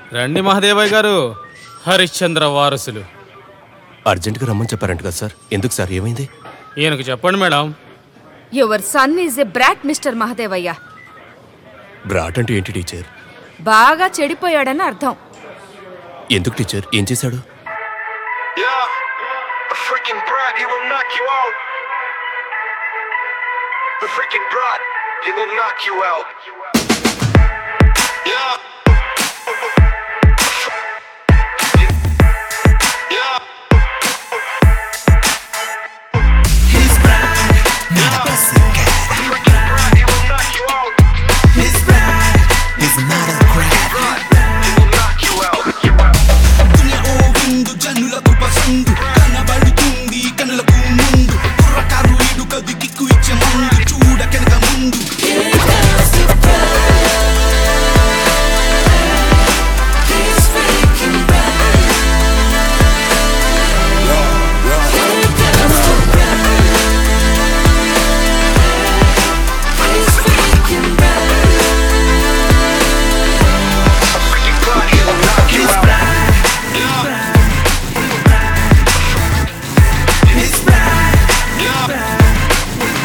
రండి మహదేవయ్య గారు హరిశ్చంద్ర వారసులు అర్జెంటుగా రమ్మని చెప్పారంట కదా సార్ ఎందుకు సార్ ఏమైంది ఈయనకు చెప్పండి madam your son is a brat mister Mahadevaiah brat అంటే ఏంటి టీచర్ బాగా చెడిపోయాడని అర్థం ఎందుకు టీచర్ ఏం చేశాడు Yeah, a freaking brat, he will knock you out. The freaking brat, he will knock you out. Yeah. Yeah. He's black, not a pussycat. Freaking brat, he will knock you out. He's black, he's not a crab. He will knock you out. దునియా ఓ విందు జనులకు పసందు కనబడుతుంది కనులకు ముందు కుర్రకారు ఇడుకది kick ఇచ్చే ముందు చూడ కనుక ముందు Freaking brat, he will knock you out. He's black, Yeah.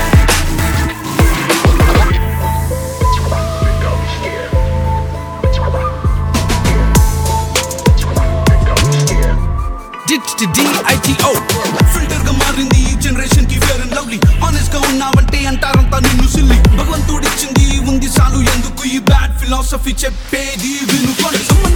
DTO filter గా మారింది ఈ జనరేషన్ కి ఫేర్ అండ్ లవ్లీ ఆనెస్ట్ గా ఉన్నావంటే అంటారంతా నిన్ను సిల్లి భగవంతుడిచ్చింది ఉంది చాలు ఎందుకు ఈ బ్యాడ్ ఫిలాసఫీ చెప్పేది వినుకోండి సంబంధం